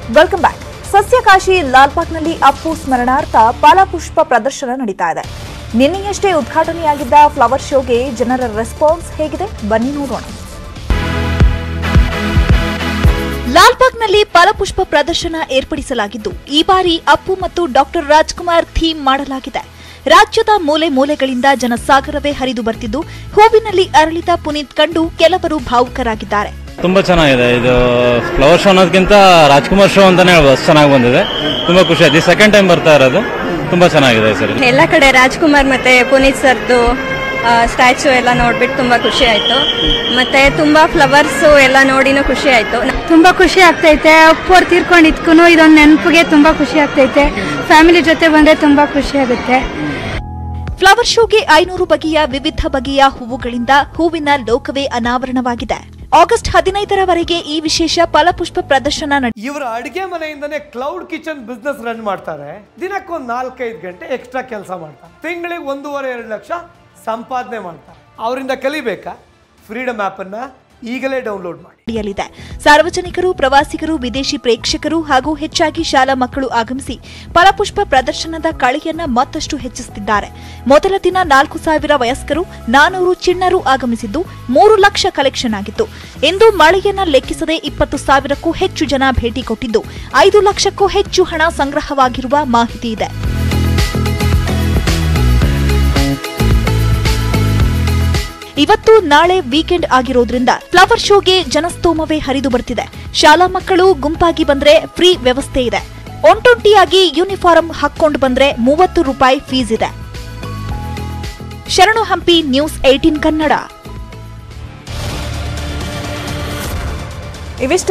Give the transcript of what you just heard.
Welcome back ಸಸ್ಯಕಾಶಿ ಲಾಲ್ಬಾಗ್ನಲ್ಲಿ ಅಪ್ಪು ಸ್ಮರಣಾರ್ಥ ಫಲಪುಷ್ಪ ಪ್ರದರ್ಶನ ನಡೀತಾ ಇದೆ ನಿನ್ನೆಯಷ್ಟೇ ಉದ್ಘಾಟನೆಯಾಗಿದ್ದ ಫ್ಲವರ್ ಶೋಗೆ ಜನರ ರೆಸ್ಪಾನ್ಸ್ ಹೇಗಿದೆ ಬನ್ನಿ ನೋಡೋಣ ಲಾಲ್ಬಾಗ್ನಲ್ಲಿ ಫಲಪುಷ್ಪ ಪ್ರದರ್ಶನ ಏರ್ಪಡಿಸಲಾಗಿದ್ದು ಈ ಬಾರಿ ಅಪ್ಪು ಮತ್ತು ಡಾಕ್ಟರ್ ರಾಜ್ಕುಮಾರ್ ಥೀಮ್ ಮಾಡಲಾಗಿದೆ ರಾಜ್ಯದ ಮೂಲೆ ಮೂಲೆಗಳಿಂದ ಜನಸಾಗರವೇ ಹರಿದು ಬರ್ತಿದ್ದು ಹೂವಿನಲ್ಲಿ ಅರಳಿದ ಪುನೀತ್ ಕಂಡು ಕೆಲವರು ಭಾವುಕರಾಗಿದ್ದಾರೆ ತುಂಬಾ ಚೆನ್ನಾಗಿದೆ ಇದು ಫ್ಲವರ್ ಶೋ ಅನ್ನೋದಕ್ಕಿಂತ ರಾಜ್ಕುಮಾರ್ ಶೋ ಅಂತಾನೆ ಹೇಳ್ಬೋದು ಅಷ್ಟು ಚೆನ್ನಾಗಿ ಬಂದಿದೆ ತುಂಬಾ ಖುಷಿ ಆಯ್ತು ಸೆಕೆಂಡ್ ಟೈಮ್ ಬರ್ತಾ ಇರೋದು ತುಂಬಾ ಚೆನ್ನಾಗಿದೆ ಈ ಸರಿ ಎಲ್ಲ ಕಡೆ ರಾಜ್ಕುಮಾರ್ ಮತ್ತೆ ಪುನೀತ್ ಸರ್ದು ಸ್ಟ್ಯಾಚು ಎಲ್ಲ ನೋಡ್ಬಿಟ್ಟು ತುಂಬಾ ಖುಷಿ ಆಯ್ತು ಮತ್ತೆ ತುಂಬಾ ಫ್ಲವರ್ಸ್ ಎಲ್ಲ ನೋಡಿನೂ ಖುಷಿ ಆಯ್ತು ತುಂಬಾ ಖುಷಿ ಆಗ್ತೈತೆ ಅಪ್ಪೋರ್ ತೀರ್ಕೊಂಡಿದ್ಕು ಇದೊಂದು ನೆನಪಿಗೆ ತುಂಬಾ ಖುಷಿ ಆಗ್ತೈತೆ ಫ್ಯಾಮಿಲಿ ಜೊತೆ ಬಂದ್ರೆ ತುಂಬಾ ಖುಷಿ ಆಗುತ್ತೆ ಫ್ಲವರ್ ಶೋಗೆ ಐನೂರು ಬಗೆಯ ವಿವಿಧ ಬಗೆಯ ಹೂವುಗಳಿಂದ ಹೂವಿನ ಲೋಕವೇ ಅನಾವರಣವಾಗಿದೆ ಆಗಸ್ಟ್ ಹದಿನೈದರವರೆಗೆ ಈ ವಿಶೇಷ ಫಲಪುಷ್ಪ ಪ್ರದರ್ಶನ ನಡೆಯಲಿದೆ. ಇವರ ಅಡಿಗೆ ಮನೆಯಿಂದನೇ ಕ್ಲೌಡ್ ಕಿಚನ್ ಬಿಸ್ನೆಸ್ ರನ್ ಮಾಡ್ತಾರೆ ದಿನಕ್ಕೊಂದು ನಾಲ್ಕೈದು ಗಂಟೆ ಎಕ್ಸ್ಟ್ರಾ ಕೆಲಸ ಮಾಡ್ತಾರೆ ತಿಂಗಳಿಗೆ ಒಂದೂವರೆ ಎರಡು ಲಕ್ಷ ಸಂಪಾದನೆ ಮಾಡ್ತಾರೆ ಅವರಿಂದ ಕಲಿಬೇಕಾ ಫ್ರೀಡಮ್ ಆ್ಯಪನ್ನು ಈಗಲೇ ಡೌನ್ಲೋಡ್ ಮಾಡಿ ನಡೆಯಲಿದೆ ಸಾರ್ವಜನಿಕರು ಪ್ರವಾಸಿಗರು ವಿದೇಶಿ ಪ್ರೇಕ್ಷಕರು ಹಾಗೂ ಹೆಚ್ಚಾಗಿ ಶಾಲಾ ಮಕ್ಕಳು ಆಗಮಿಸಿ ಫಲಪುಷ್ಪ ಪ್ರದರ್ಶನದ ಕಳೆಯನ್ನ ಮತ್ತಷ್ಟು ಹೆಚ್ಚಿಸುತ್ತಿದ್ದಾರೆ ಮೊದಲ ದಿನ ನಾಲ್ಕು ಸಾವಿರ ವಯಸ್ಕರು ನಾನೂರು ಚಿಣ್ಣರು ಆಗಮಿಸಿದ್ದು ಮೂರು ಲಕ್ಷ ಕಲೆಕ್ಷನ್ ಆಗಿತ್ತು ಇಂದು ಮಳೆಯನ್ನ ಲೆಕ್ಕಿಸದೆ ಇಪ್ಪತ್ತು ಸಾವಿರಕ್ಕೂ ಹೆಚ್ಚು ಜನ ಭೇಟಿ ಕೊಟ್ಟಿದ್ದು ಐದು ಲಕ್ಷಕ್ಕೂ ಹೆಚ್ಚು ಹಣ ಸಂಗ್ರಹವಾಗಿರುವ ಮಾಹಿತಿ ಇದೆ ಇವತ್ತು ನಾಳೆ ವೀಕೆಂಡ್ ಆಗಿರೋದ್ರಿಂದ ಫ್ಲವರ್ ಶೋಗೆ ಜನಸ್ತೋಮವೇ ಹರಿದು ಬರ್ತಿದೆ ಶಾಲಾ ಮಕ್ಕಳು ಗುಂಪಾಗಿ ಬಂದ್ರೆ ಫ್ರೀ ವ್ಯವಸ್ಥೆ ಇದೆ ಒಂಟೊಂಟಿಯಾಗಿ ಯೂನಿಫಾರ್ಮ್ ಹಾಕೊಂಡು ಬಂದ್ರೆ ಮೂವತ್ತು ರೂಪಾಯಿ ಫೀಸ್ ಇದೆ ಶರಣು ಹಂಪಿ ನ್ಯೂಸ್ ಏಟೀನ್ ಕನ್ನಡ ಇವಿಷ್ಟು